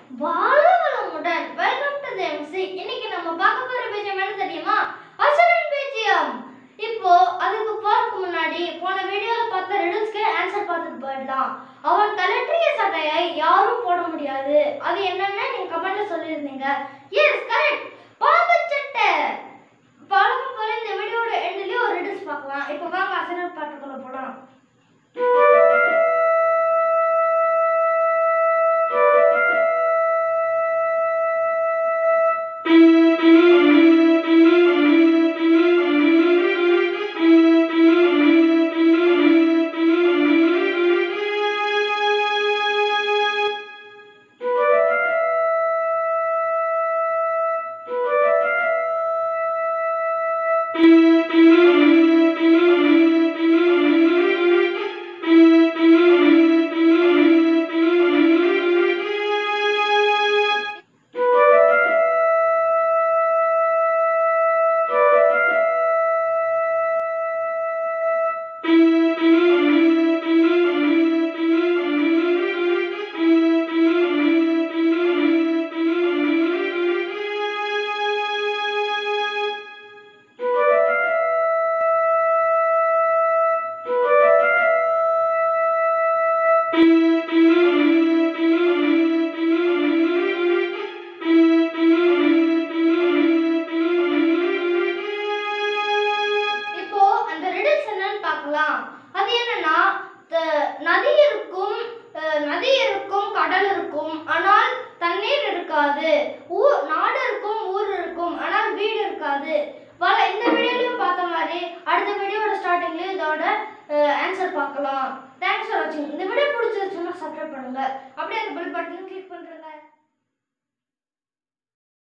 பாலவளமுடன் welcome to MC இன்னைக்கு நம்ம பார்க்க போற பேஜியம் என்ன தெரியுமா அசுரன் பேஜியம் இப்போ அதுக்கு போறதுக்கு முன்னாடி போன வீடியோல பார்த்த ரிடல்ஸ்க்கு ஆன்சர் பார்த்துட்டு போயிடலாம் அவன் கலற்றிய சட்டையை யாரும் போட முடியாது அது என்னன்னு நீங்க கமெண்ட்ல சொல்லியிருந்தீங்க எஸ் கரெக்ட் பாம்பு சட்டை பழக்கம் போல இந்த வீடியோட எண்ட்லயே ஒரு ரிடல்ஸ் பார்க்கலாம் இப்போ வாங்க அசுரன் பாட்டுக்குள்ள போலாம் இப்போ அந்த ரிடல்ஸ் என்னன்னு பார்க்கலாம் அது என்னன்னா த- நதி இருக்கும் அஹ், நதி இருக்கும் கடல் இருக்கும் ஆனால் தண்ணீர் இருக்காது ஊர் நாடு இருக்கும் ஊர் இருக்கும் ஆனால் வீடு இருக்காது வர இந்த வீடியோலையும் பார்த்த மாதிரி அடுத்த வீடியோட ஸ்டார்டிங்லேயும் இதோட ஆன்சர் பார்க்கலாம் தேங்க்ஸ் ஃபார் வாட்சிங் இந்த வீடியோ பிடிச்சிருச்சுன்னா சப்ஸ்கிரைப் பண்ணுங்க அப்படியே அந்த பெல் பட்டன் கிளிக் பண்ணுங்க